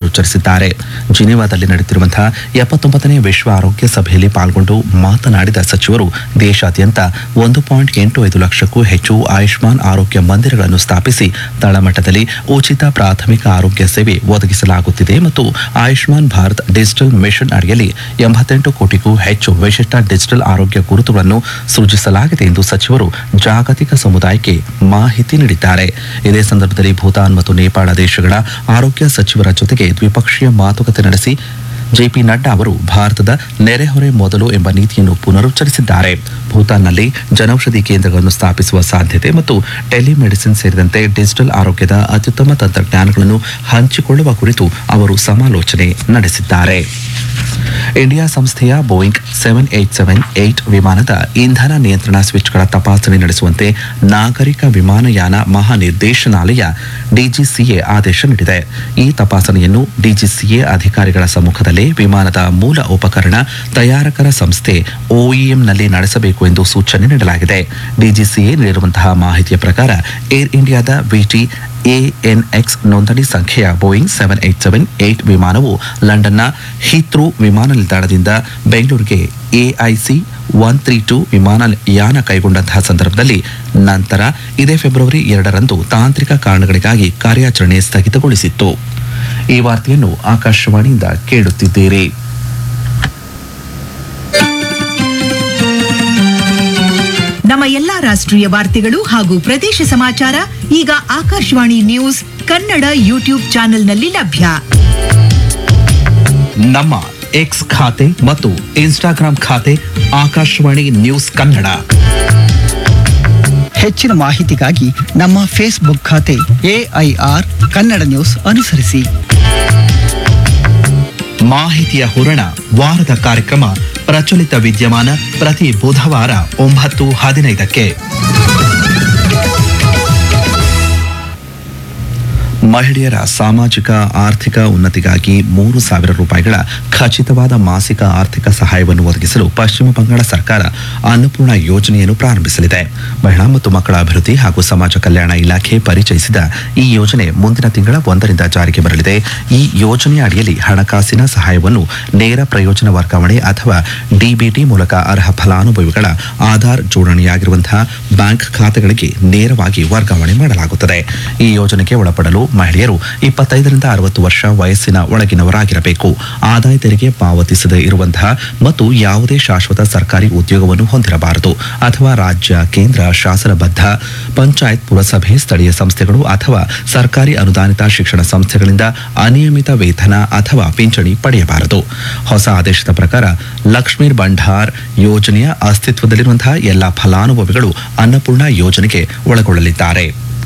ಪುನರುಚ್ಚರಿಸಿದ್ದಾರೆ ಜಿನಿವಾದಲ್ಲಿ ನಡೆಯುತ್ತಿರುವಂತಹ ಎಪ್ಪತ್ತೊಂಬತ್ತನೇ ವಿಶ್ವ ಆರೋಗ್ಯ ಸಭೆಯಲ್ಲಿ ಪಾಲ್ಗೊಂಡು ಮಾತನಾಡಿದ ಸಚಿವರು ದೇಶಾದ್ಯಂತ ಒಂದು ಪಾಯಿಂಟ್ ಎಂಟು ಐದು ಲಕ್ಷಕ್ಕೂ ಹೆಚ್ಚು ಆಯುಷ್ಮಾನ್ ಆರೋಗ್ಯ ಮಂದಿರಗಳನ್ನು ಸ್ಥಾಪಿಸಿ ತಳಮಟ್ಟದಲ್ಲಿ ಉಚಿತ ಪ್ರಾಥಮಿಕ ಆರೋಗ್ಯ ಸೇವೆ ಒದಗಿಸಲಾಗುತ್ತಿದೆ ಮತ್ತು ಆಯುಷ್ಮಾನ್ ಭಾರತ್ ಡಿಜಿಟಲ್ ಮಿಷನ್ ಅಡಿಯಲ್ಲಿ ಎಂಬತ್ತೆಂಟು ಕೋಟಿಗೂ ಹೆಚ್ಚು ವಿಶಿಷ್ಟ ಡಿಜಿಟಲ್ ಆರೋಗ್ಯ ಗುರುತುಗಳನ್ನು ಸೃಜಿಸಲಾಗಿದೆ ಎಂದು ಸಚಿವರು ಜಾಗತಿಕ ಸಮುದಾಯಕ್ಕೆ ಮಾಹಿತಿ ನೀಡಿದ್ದಾರೆ ಇದೇ ಸಂದರ್ಭದಲ್ಲಿ ಭೂತಾನ್ ಮತ್ತು ನೇಪಾಳ ದೇಶಗಳ ಆರೋಗ್ಯ ಸಚಿವರ ಜೊತೆಗೆ ದ್ವಿಪಕ್ಷೀಯ ಮಾತುಕತೆ ನಡೆಸಿ ಜೆಪಿ ನಡ್ಡಾ ಅವರು ಭಾರತದ ನೆರೆಹೊರೆ ಮೊದಲು ಎಂಬ ನೀತಿಯನ್ನು ಪುನರುಚ್ಚರಿಸಿದ್ದಾರೆ ಭೂತಾನ್ನಲ್ಲಿ ಜನೌಷಧಿ ಕೇಂದ್ರಗಳನ್ನು ಸ್ಥಾಪಿಸುವ ಸಾಧ್ಯತೆ ಮತ್ತು ಟೆಲಿಮೆಡಿಸಿನ್ ಸೇರಿದಂತೆ ಡಿಜಿಟಲ್ ಆರೋಗ್ಯದ ಅತ್ಯುತ್ತಮ ತಂತ್ರಜ್ಞಾನಗಳನ್ನು ಹಂಚಿಕೊಳ್ಳುವ ಕುರಿತು ಅವರು ಸಮಾಲೋಚನೆ ನಡೆಸಿದ್ದಾರೆ ಇಂಡಿಯಾ ಸಂಸ್ಥೆಯ Boeing seven eight seven eight ವಿಮಾನದ ಇಂಧನ ನಿಯಂತ್ರಣ ಸ್ವಿಚ್ಗಳ ತಪಾಸಣೆ ನಡೆಸುವಂತೆ ನಾಗರಿಕ ವಿಮಾನಯಾನ ಮಹಾನಿರ್ದೇಶನಾಲಯ ಡಿಜಿಸಿಎ ಆದೇಶ ನೀಡಿದೆ ಈ ತಪಾಸಣೆಯನ್ನು ಡಿಜಿಸಿಎ ಅಧಿಕಾರಿಗಳ ಸಮ್ಮುಖದಲ್ಲೇ ವಿಮಾನದ ಮೂಲ ಉಪಕರಣ ತಯಾರಕರ ಸಂಸ್ಥೆ ಓಇಎಂನಲ್ಲಿ ನಡೆಸಬೇಕು ಎಂದು ಸೂಚನೆ ನೀಡಲಾಗಿದೆ ಡಿಜಿಸಿಎ ನೀಡಿರುವಂತಹ ಮಾಹಿತಿಯ ಪ್ರಕಾರ ಏರ್ ಇಂಡಿಯಾದ ವಿಟಿ ಎಎನ್ಎಕ್ಸ್ ನೋಂದಣಿ ಸಂಖ್ಯೆಯ Boeing seven eight seven eight ವಿಮಾನವು ಲಂಡನ್ನ ಹೀತ್ರೂ ವಿಮಾನ ನಿಲ್ದಾಣದಿಂದ ಬೆಂಗಳೂರಿಗೆ ಎಐಸಿ ಒನ್ ತ್ರೀ ಟೂ ವಿಮಾನಯಾನ ಕೈಗೊಂಡಂತಹ ಸಂದರ್ಭದಲ್ಲಿ ನಂತರ ಇದೇ ಫೆಬ್ರವರಿ ಎರಡರಂದು ತಾಂತ್ರಿಕ ಕಾರಣಗಳಿಗಾಗಿ ಕಾರ್ಯಾಚರಣೆ ಸ್ಥಗಿತಗೊಳಿಸಿತ್ತು ಈ ವಾರ್ತೆಯನ್ನು ಆಕಾಶವಾಣಿಯಿಂದ ಕೇಳುತ್ತಿದ್ದೀರಿ ನಮ್ಮ ಎಲ್ಲಾ ರಾಷ್ಟ್ರೀಯ ವಾರ್ತೆಗಳು ಹಾಗೂ ಪ್ರದೇಶ ಸಮಾಚಾರ ಈಗ ಆಕಾಶವಾಣಿ ನ್ಯೂಸ್ ಕನ್ನಡ ಯೂಟ್ಯೂಬ್ ಚಾನೆಲ್ನಲ್ಲಿ ಲಭ್ಯ ನಮ್ಮ ಎಕ್ಸ್ ಖಾತೆ ಮತ್ತು ಇನ್ಸ್ಟಾಗ್ರಾಂ ಖಾತೆ ಆಕಾಶವಾಣಿ ನ್ಯೂಸ್ ಕನ್ನಡ ಹೆಚ್ಚಿನ ಮಾಹಿತಿಗಾಗಿ ನಮ್ಮ ಫೇಸ್ಬುಕ್ ಖಾತೆ ಎಐಆರ್ ಕನ್ನಡ ನ್ಯೂಸ್ ಅನುಸರಿಸಿ ಮಾಹಿತಿಯ ಹೂರಣ ವಾರದ ಕಾರ್ಯಕ್ರಮ ಪ್ರಚಲಿತ ವಿದ್ಯಮಾನ ಪ್ರತಿ ಬುಧವಾರ ಒಂಬತ್ತು ಹದಿನೈದಕ್ಕೆ ಮಹಿಳೆಯರ ಸಾಮಾಜಿಕ ಆರ್ಥಿಕ ಉನ್ನತಿಗಾಗಿ ಮೂರು ಸಾವಿರ ರೂಪಾಯಿಗಳ ಖಚಿತವಾದ ಮಾಸಿಕ ಆರ್ಥಿಕ ಸಹಾಯವನ್ನು ಒದಗಿಸಲು ಪಶ್ಚಿಮ ಬಂಗಾಳ ಸರ್ಕಾರ ಅನ್ನಪೂರ್ಣ ಯೋಜನೆಯನ್ನು ಪ್ರಾರಂಭಿಸಲಿದೆ ಮಹಿಳಾ ಮತ್ತು ಮಕ್ಕಳ ಅಭಿವೃದ್ಧಿ ಹಾಗೂ ಸಮಾಜ ಕಲ್ಯಾಣ ಇಲಾಖೆ ಪರಿಚಯಿಸಿದ ಈ ಯೋಜನೆ ಮುಂದಿನ ತಿಂಗಳ ಒಂದರಿಂದ ಜಾರಿಗೆ ಬರಲಿದೆ ಈ ಯೋಜನೆಯ ಅಡಿಯಲ್ಲಿ ಹಣಕಾಸಿನ ಸಹಾಯವನ್ನು ನೇರ ಪ್ರಯೋಜನ ವರ್ಗಾವಣೆ ಅಥವಾ ಡಿಬಿಟಿ ಮೂಲಕ ಅರ್ಹ ಫಲಾನುಭವಿಗಳ ಆಧಾರ್ ಜೋಡಣೆಯಾಗಿರುವಂತಹ ಬ್ಯಾಂಕ್ ಖಾತೆಗಳಿಗೆ ನೇರವಾಗಿ ವರ್ಗಾವಣೆ ಮಾಡಲಾಗುತ್ತದೆ ಈ ಯೋಜನೆಗೆ ಒಳಪಡಲು ಮಹಿಳೆಯರು ಇಪ್ಪತ್ತೈದರಿಂದ ಅರವತ್ತು ವರ್ಷ ವಯಸ್ಸಿನ ಒಳಗಿನವರಾಗಿರಬೇಕು ಆದಾಯ ತೆರಿಗೆ ಪಾವತಿಸದೇ ಇರುವಂತಹ ಮತ್ತು ಯಾವುದೇ ಶಾಶ್ವತ ಸರ್ಕಾರಿ ಉದ್ಯೋಗವನ್ನು ಹೊಂದಿರಬಾರದು ಅಥವಾ ರಾಜ್ಯ ಕೇಂದ್ರ ಶಾಸನಬದ್ಧ ಪಂಚಾಯತ್ ಪುರಸಭೆ ಸ್ಥಳೀಯ ಸಂಸ್ಥೆಗಳು ಅಥವಾ ಸರ್ಕಾರಿ ಅನುದಾನಿತ ಶಿಕ್ಷಣ ಸಂಸ್ಥೆಗಳಿಂದ ಅನಿಯಮಿತ ವೇತನ ಅಥವಾ ಪಿಂಚಣಿ ಪಡೆಯಬಾರದು ಹೊಸ ಆದೇಶದ ಪ್ರಕಾರ ಲಕ್ಷ್ಮೀರ್ ಭಂಡಾರ್ ಯೋಜನೆಯ ಅಸ್ತಿತ್ವದಲ್ಲಿರುವಂತಹ ಎಲ್ಲ ಫಲಾನುಭವಿಗಳು ಅನ್ನಪೂರ್ಣ ಯೋಜನೆಗೆ ಒಳಗೊಳ್ಳಲಿದ್ದಾರೆ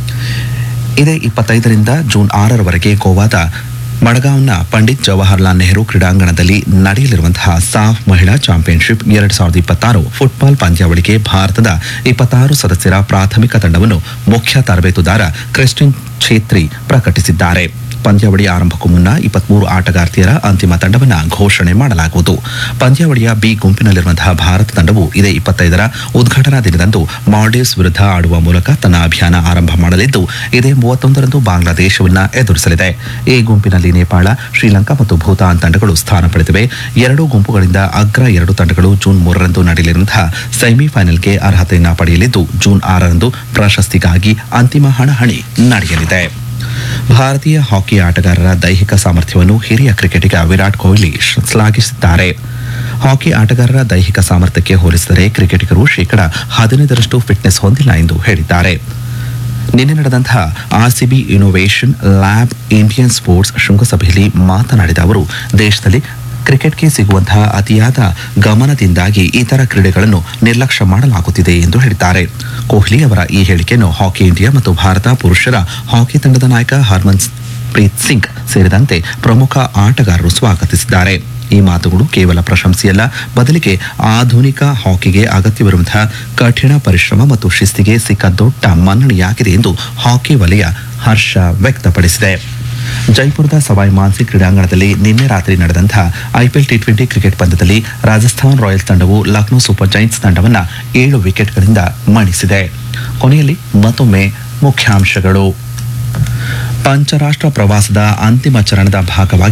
ಇದೇ ಇಪ್ಪತ್ತೈದರಿಂದ ಜೂನ್ ಆರರವರೆಗೆ ಗೋವಾದ ಮಡಗಾಂವ್ನ ಪಂಡಿತ್ ಜವಾಹರ್ಲಾಲ್ ನೆಹರು ಕ್ರೀಡಾಂಗಣದಲ್ಲಿ ನಡೆಯಲಿರುವಂತಹ ಸಾಫ್ ಮಹಿಳಾ ಚಾಂಪಿಯನ್ಶಿಪ್ ಎರಡ್ ಸಾವಿರದ ಇಪ್ಪತ್ತಾರು ಫುಟ್ಬಾಲ್ ಪಂದ್ಯಾವಳಿಗೆ ಭಾರತದ ಇಪ್ಪತ್ತಾರು ಸದಸ್ಯರ ಪ್ರಾಥಮಿಕ ತಂಡವನ್ನು ಮುಖ್ಯ ತರಬೇತುದಾರ ಕ್ರಿಸ್ಟಿನ್ ಛೇತ್ರಿ ಪ್ರಕಟಿಸಿದ್ದಾರೆ ಪಂದ್ಯಾವಳಿ ಆರಂಭಕ್ಕೂ ಮುನ್ನ ಇಪ್ಪತ್ಮೂರು ಆಟಗಾರ್ತಿಯರ ಅಂತಿಮ ತಂಡವನ್ನು ಘೋಷಣೆ ಮಾಡಲಾಗುವುದು ಪಂದ್ಯಾವಳಿಯ ಬಿ ಗುಂಪಿನಲ್ಲಿರುವಂತಹ ಭಾರತ ತಂಡವು ಇದೇ ಇಪ್ಪತ್ತೈದರ ಉದ್ಘಾಟನಾ ದಿನದಂದು ಮಾಲ್ಡೀವ್ಸ್ ವಿರುದ್ಧ ಆಡುವ ಮೂಲಕ ತನ್ನ ಅಭಿಯಾನ ಆರಂಭ ಮಾಡಲಿದ್ದು ಇದೇ ಮೂವತ್ತೊಂದರಂದು ಬಾಂಗ್ಲಾದೇಶವನ್ನ ಎದುರಿಸಲಿದೆ ಈ ಗುಂಪಿನಲ್ಲಿ ನೇಪಾಳ ಶ್ರೀಲಂಕಾ ಮತ್ತು ಭೂತಾನ್ ತಂಡಗಳು ಸ್ಥಾನ ಪಡೆದಿವೆ ಎರಡೂ ಗುಂಪುಗಳಿಂದ ಅಗ್ರ ಎರಡು ತಂಡಗಳು ಜೂನ್ ಮೂರರಂದು ನಡೆಯಲಿರುವಂತಹ ಸೆಮಿಫೈನಲ್ಗೆ ಅರ್ಹತೆಯನ್ನ ಪಡೆಯಲಿದ್ದು ಜೂನ್ ಆರರಂದು ಪ್ರಶಸ್ತಿಗಾಗಿ ಅಂತಿಮ ಹಣಾಹಣಿ ನಡೆಯಲಿದೆ ಭಾರತೀಯ ಹಾಕಿ ಆಟಗಾರರ ದೈಹಿಕ ಸಾಮರ್ಥ್ಯವನ್ನು ಹಿರಿಯ ಕ್ರಿಕೆಟಿಗ ವಿರಾಟ್ ಕೊಹ್ಲಿ ಶ್ಲ- ಶ್ಲಾಘಿಸಿದ್ದಾರೆ ಹಾಕಿ ಆಟಗಾರರ ದೈಹಿಕ ಸಾಮರ್ಥ್ಯಕ್ಕೆ ಹೋಲಿಸಿದರೆ ಕ್ರಿಕೆಟಿಗರು ಶೇಕಡ ಹದಿನೈದರಷ್ಟು ಫಿಟ್ನೆಸ್ ಹೊಂದಿಲ್ಲ ಎಂದು ಹೇಳಿದ್ದಾರೆ ನಿನ್ನೆ ನಡೆದಂತಹ RCB innovation lab Indian sports ಶೃಂಗಸಭೆಯಲ್ಲಿ ಮಾತನಾಡಿದ ಅವರು ದೇಶದಲ್ಲಿ ಕ್ರಿಕೆಟ್ಗೆ ಸಿಗುವಂತಹ ಅತಿಯಾದ ಗಮನದಿಂದಾಗಿ ಇತರ ಕ್ರೀಡೆಗಳನ್ನು ನಿರ್ಲಕ್ಷ್ಯ ಮಾಡಲಾಗುತ್ತಿದೆ ಎಂದು ಹೇಳಿದ್ದಾರೆ ಕೊಹ್ಲಿ ಅವರ ಈ ಹೇಳಿಕೆಯನ್ನು ಹಾಕಿ ಇಂಡಿಯಾ ಮತ್ತು ಭಾರತ ಪುರುಷರ ಹಾಕಿ ತಂಡದ ನಾಯಕ ಹರ್ಮನ್ ಪ್ರೀತ್ ಸಿಂಗ್ ಸೇರಿದಂತೆ ಪ್ರಮುಖ ಆಟಗಾರರು ಸ್ವಾಗತಿಸಿದ್ದಾರೆ ಈ ಮಾತುಗಳು ಕೇವಲ ಪ್ರಶಂಸೆಯಲ್ಲ ಬದಲಿಗೆ ಆಧುನಿಕ ಹಾಕಿಗೆ ಅಗತ್ಯವಿರುವಂತಹ ಕಠಿಣ ಪರಿಶ್ರಮ ಮತ್ತು ಶಿಸ್ತಿಗೆ ಸಿಕ್ಕ ದೊಡ್ಡ ಮನ್ನಣೆಯಾಗಿದೆ ಎಂದು ಹಾಕಿ ವಲಯ ಹರ್ಷ ವ್ಯಕ್ತಪಡಿಸಿದೆ ಜೈಪುರದ ಸವಾಯ್ ಮಾನ್ಸಿ ಕ್ರೀಡಾಂಗಣದಲ್ಲಿ ನಿನ್ನೆ ರಾತ್ರಿ ನಡೆದಂತಹ ಐಪಿಎಲ್ ಟಿ ಟ್ವೆಂಟಿ ಕ್ರಿಕೆಟ್ ಪಂದ್ಯದಲ್ಲಿ ರಾಜಸ್ಥಾನ್ ರಾಯಲ್ಸ್ ತಂಡವು ಲಕ್ನೋ ಸೂಪರ್ ಜೈಂಟ್ಸ್ ತಂಡವನ್ನು ಏಳು ವಿಕೆಟ್ಗಳಿಂದ ಮಣಿಸಿದೆ ಕೊನೆಯಲ್ಲಿ ಮತ್ತೊಮ್ಮೆ ಮುಖ್ಯಾಂಶಗಳು ಪಂಚರಾಷ್ಟ್ರ ಪ್ರವಾಸದ ಅಂತಿಮ ಚರಣದ ಭಾಗವಾಗಿ